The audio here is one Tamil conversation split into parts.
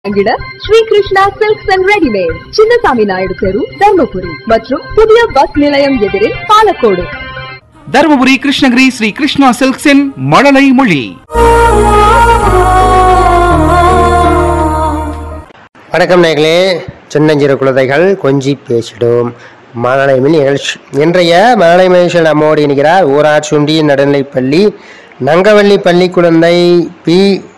அங்கிட Shri Krishna silks and readymade Chinnasamy Naidu தெரு தர்மபுரி மற்றும் புதிய பஸ் நிலையம் எதிரில் பாலக்கோடு தருமபுரி கிருஷ்ணகிரி ஸ்ரீ கிருஷ்ணா சில்க்ஸின் மழலை மொழி வணக்கம் நேர்களே சின்னஞ்சிறு குழந்தைகள் கொஞ்சி பேசிடும் மழலை மின் நிகழ்ச்சி இன்றைய மழலை மகிழ்ச்சியில் நம்மோடு இணைகிறார் ஊராட்சி ஒன்றிய நடுநிலைப்பள்ளி நங்கவள்ளி பள்ளி குழந்தை பி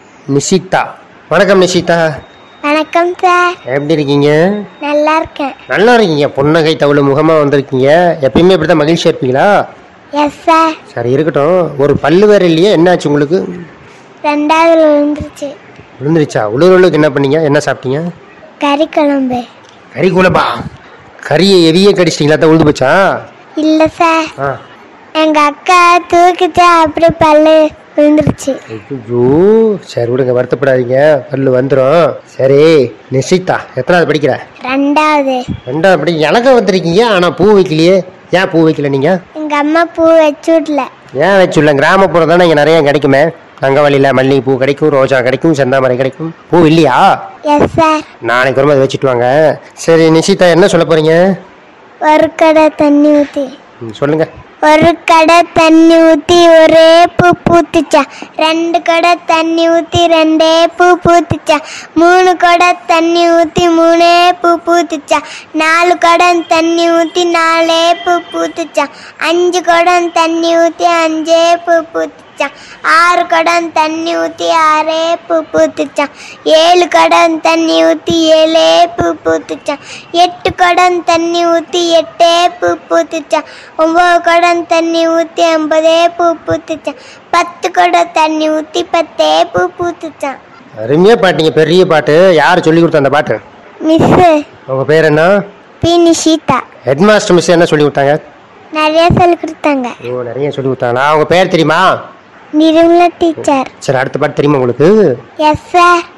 நிஷிதா வணக்கம் நிஷிதா வணக்கம் சார் எப்படி இருக்கீங்க நல்லா இருக்கேன் நல்லா இருக்கீங்க புன்னகை தவிழ முகமாக வந்திருக்கீங்க எப்பயுமே இப்படி தான் மகிழ்ச்சியாக இருப்பீங்களா எஸ் சார் சரி இருக்கட்டும் ஒரு பல்லு வேற இல்லையே என்னாச்சு உங்களுக்கு ரெண்டாவது விழுந்துருச்சு விழுந்துருச்சா உளுருக்கு என்ன பண்ணீங்க என்ன சாப்பிட்டீங்க கறி குழம்பு கறி குழம்பா கறியை எவியே கடிச்சிட்டிங்களா தான் உழுது போச்சா இல்லை சார் ஆ எங்க அக்கா தூக்கிச்சா அப்படி பல்லு விழுந்துருச்சு ஐயோ சரி விடுங்க வருத்தப்படாதீங்க பல்லு வந்துடும் சரி நிஷிதா எத்தனாவது படிக்கிற ரெண்டாவது ரெண்டாவது படி எனக்கு வந்திருக்கீங்க ஆனால் பூ வைக்கலையே ஏன் பூ வைக்கல நீங்கள் எங்க அம்மா பூ வச்சு விடல ஏன் வச்சுள்ள கிராமப்புறம் தானே இங்கே நிறைய கிடைக்குமே தங்கவள்ளியில் மல்லிகைப்பூ கிடைக்கும் ரோஜா கிடைக்கும் செந்தாமரை கிடைக்கும் பூ இல்லையா எஸ் சார் நாளைக்கு வரும்போது அதை வச்சுட்டு வாங்க சரி நிஷிதா என்ன சொல்ல போறீங்க ஒரு கடை தண்ணி ஊற்றி ம், சொல்லுங்க ஒரு கடை தண்ணி ஊற்றி ஒரே பூ பூத்துச்சா ரெண்டு கடை தண்ணி ஊற்றி ரெண்டே பூ பூத்துச்சா மூணு கடை தண்ணி ஊற்றி மூணே பூ பூத்துச்சா நாலு குடம் தண்ணி ஊற்றி நாலே பூ பூத்துச்சா அஞ்சு குடம் தண்ணி ஊற்றி அஞ்சே பூ பூத்துச்சா ஆறு குடம் தண்ணி ஊற்றி ஆறே பூ பூத்துச்சா ஏழு குடம் தண்ணி ஊற்றி ஏழே பூ பூத்துச்சா எட்டு குடம் தண்ணி ஊற்றி எட்டே பூ பூத்துச்சா ஒம்பது குடம் தண்ணி ஊற்றி ஐம்பதே பூ பூத்துச்சான் பத்து குடம் தண்ணி ஊற்றி பத்தே பூ பூத்துச்சான் அருமையாக பாட்டீங்க பெரிய பாட்டு யார் சொல்லி கொடுத்த அந்த பாட்டு மிஸ்ஸு உங்கள் பேர் என்ன P Nishitha headmaster miss என்ன சொல்லி கொடுத்தாங்க நிறைய சொல்லி கொடுத்தாங்க ஓ நிறைய சொல்லி கொடுத்தாங்களா அவங்க பேர் தெரியுமா நிர்மலா டீச்சர் சரி அடுத்த பாட்டு தெரியுமா உங்களுக்கு எஸ் சார்